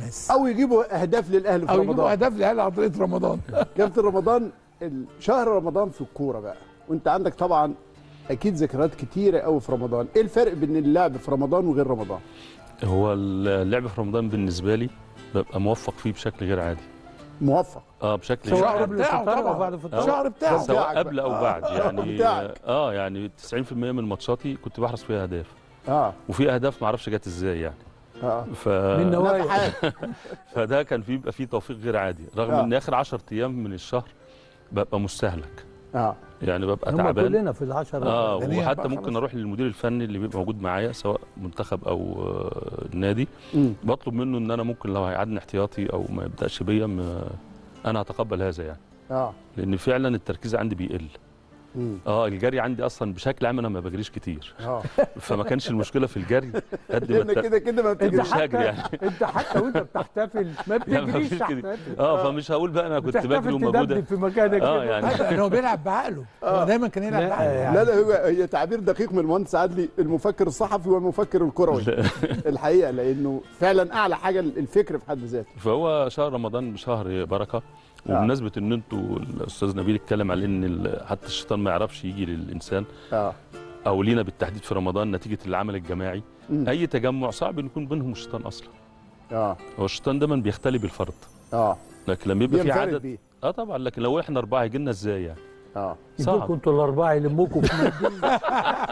الناس او يجيبوا اهداف للاهلي في او يجيبوا رمضان اهداف لاهلي عن طريق رمضان كابتن رمضان ال- شهر رمضان في الكوره بقى وانت عندك طبعا اكيد ذكريات كتيره قوي في رمضان ايه الفرق بين اللعب في رمضان وغير رمضان هو اللعب في رمضان بالنسبه لي ببقى موفق فيه بشكل غير عادي موفق اه بشكل غير الشهر عادي بتاعه الفطار طبعا وبعد الفطار. الشهر بتاعه بس- سواء بتاعك قبل او بقى. بعد آه، يعني بتاعك. اه يعني 90% من ماتشاتي كنت بحرز فيها اهداف اه وفي اهداف ما اعرفش جت ازاي يعني اه ف... من نوايا نفحات. فده كان فيه بيبقى فيه توفيق غير عادي رغم آه. ان اخر 10 ايام من الشهر ببقى مستهلك اه يعني ببقى هم تعبان كلنا في العشرة اه يعني وحتى بقى ممكن خلاص. اروح للمدير الفني اللي بيبقى موجود معايا سواء منتخب او آه، النادي مم. بطلب منه ان انا ممكن لو هيعادني احتياطي او ما يبداش بيا م- انا هتقبل هذا يعني اه لان فعلا التركيز عندي بيقل مم. اه الجري عندي اصلا بشكل عام انا ما بجريش كتير اه فما كانش المشكله في الجري قد ما لان الت- كده كده ما انت بتجريش مش هجري حتى يعني. انت حتى وانت بتحتفل ما لا، ما بتجريش فيش كده. تحتفل اه فمش هقول بقى انا كنت بجري بتحتفل وموجوده تدبدب في مكانك اه كده. يعني يعني هو بيلعب بعقله هو دايما كان يلعب لا، بعقله يعني لا لا هو هي تعبير دقيق من المهندس عدلي المفكر الصحفي والمفكر الكروي الحقيقه لانه فعلا اعلى حاجه الفكر في حد ذاته فهو شهر رمضان شهر بركه آه. وبمناسبه ان انتوا الاستاذ نبيل اتكلم على ان ال- حتى الشيطان ما يعرفش يجي للانسان اه او لينا بالتحديد في رمضان نتيجه العمل الجماعي مم. اي تجمع صعب ان يكون بينهم الشيطان اصلا اه هو الشيطان دايما بيختلي بالفرد اه لكن لما يبقى في بينفرد عدد بيه اه طبعا لكن لو احنا اربعه يجي لنا ازاي يعني اه صعب يدوكوا انتوا الاربعه يلموكوا في منديل